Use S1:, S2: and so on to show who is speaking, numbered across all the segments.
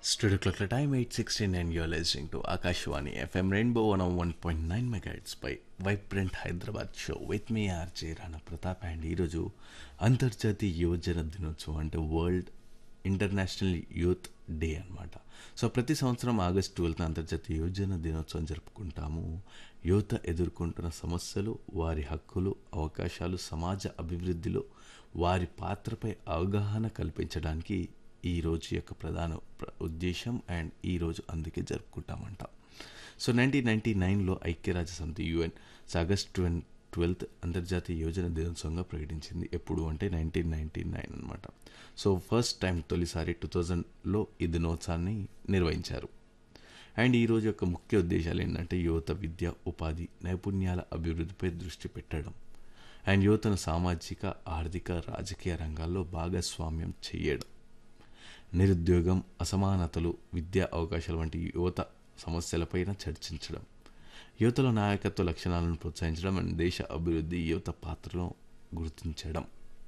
S1: Studio clock the time 8.16 and you're listening to Akashwani FM Rainbow 101.9 megahertz by Vibrant Hyderabad show with me RJ Rana Pratap and ఈరోజు అంతర్జాతీయ యువజన దినోత్సవం అంటే world international youth day అన్నమాట so ప్రతి సంవత్సరం August twelfth అంతర్జాతీయ యువజన దినోత్సవం జరుపుకుంటాము యువత ఎదుర్కొంటున్న సమస్యలు వారి హక్కులు అవకాశాలు సమాజ అభివృద్ధిలో వారి పాత్రపై అవగాహన కల్పించడానికి ఈ రోజు యొక్క ప్రధాన ప్ర- ఉద్దేశం అండ్ ఈ రోజు అందుకే జరుపుకుంటామంట సో నైన్టీన్ నైన్టీ నైన్లో ఐక్యరాజ్య సమితి యుఎన్ ఆగస్ట్ ట్వెన్ ట్వెల్త్ అంతర్జాతీయ యోజన దినోత్సవంగా ప్రకటించింది ఎప్పుడు అంటే నైన్టీన్ నైన్టీ నైన్ అనమాట సో ఫస్ట్ టైం తొలిసారి టూ థౌజండ్లో ఈ దినోత్సవాన్ని నిర్వహించారు అండ్ ఈ రోజు యొక్క ముఖ్య ఉద్దేశాలు ఏంటంటే యువత విద్య ఉపాధి నైపుణ్యాల అభివృద్ధిపై దృష్టి పెట్టడం అండ్ యువతను సామాజిక ఆర్థిక రాజకీయ రంగాల్లో భాగస్వామ్యం చేయడం నిరుద్యోగం అసమానతలు విద్యా అవకాశాలు వంటి యువత సమస్యలపైన చర్చించడం యువతలో నాయకత్వ లక్షణాలను ప్రోత్సహించడం అండ్ దేశ అభివృద్ధి యువత పాత్రను గుర్తించడం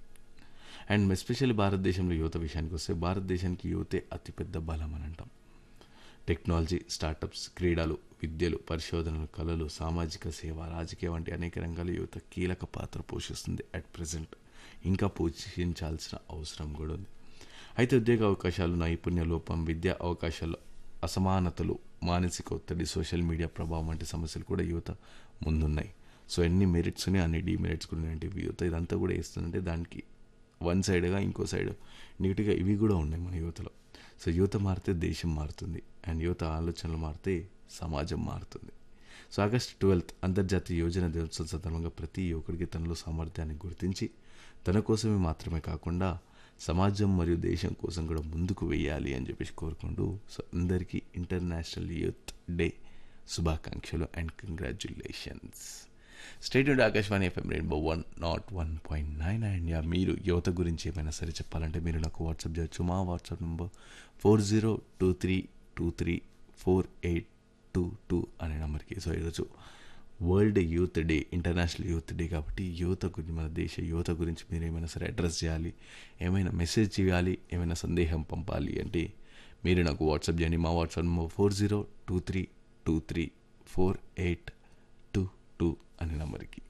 S1: అండ్ ఎస్పెషల్లీ భారతదేశంలో యువత విషయానికి వస్తే భారతదేశానికి యువతే అతిపెద్ద బలం అని అంటాం టెక్నాలజీ స్టార్టప్స్ క్రీడలు విద్యలు పరిశోధనలు కళలు సామాజిక సేవ రాజకీయ వంటి అనేక రంగాల్లో యువత కీలక పాత్ర పోషిస్తుంది అట్ ప్రజెంట్ ఇంకా పోషించాల్సిన అవసరం కూడా ఉంది అయితే ఉద్యోగ అవకాశాలు నైపుణ్య లోపం విద్యా అవకాశాలు అసమానతలు మానసిక ఒత్తిడి సోషల్ మీడియా ప్రభావం వంటి సమస్యలు కూడా యువత ముందున్నాయి సో ఎన్ని మెరిట్స్ ఉన్నాయి అన్ని డిమెరిట్స్ కూడా ఉన్నాయి యువత ఇదంతా కూడా వేస్తుందంటే దానికి వన్ సైడ్గా ఇంకో సైడ్ నీట్గా ఇవి కూడా ఉన్నాయి మన యువతలో సో యువత మారితే దేశం మారుతుంది అండ్ యువత ఆలోచనలు మారితే సమాజం మారుతుంది సో ఆగస్ట్ ట్వెల్త్ అంతర్జాతీయ యోజన దినోత్సవం సందర్భంగా ప్రతి యువకుడికి తనలో సామర్థ్యాన్ని గుర్తించి తన కోసమే మాత్రమే కాకుండా సమాజం మరియు దేశం కోసం కూడా ముందుకు వెయ్యాలి అని చెప్పేసి కోరుకుంటూ సో అందరికీ ఇంటర్నేషనల్ యూత్ డే శుభాకాంక్షలు అండ్ కంగ్రాచులేషన్స్ స్టేట్ నుండి Akashvani F M rainbow one nought one point nine and yeah మీరు యువత గురించి ఏమైనా సరే చెప్పాలంటే మీరు నాకు వాట్సాప్ చేయొచ్చు మా WhatsApp number four zero two three two three four eight two two అనే నెంబర్కి సో ఈరోజు world youth day international youth day కాబట్టి యువత గురించి మన దేశ యువత గురించి మీరు ఏమైనా సరే అడ్రస్ చేయాలి ఏమైనా మెసేజ్ చేయాలి ఏమైనా సందేహం పంపాలి అంటే మీరు నాకు వాట్సాప్ చేయండి మా WhatsApp number four zero two three two three four eight two two అనే నెంబర్కి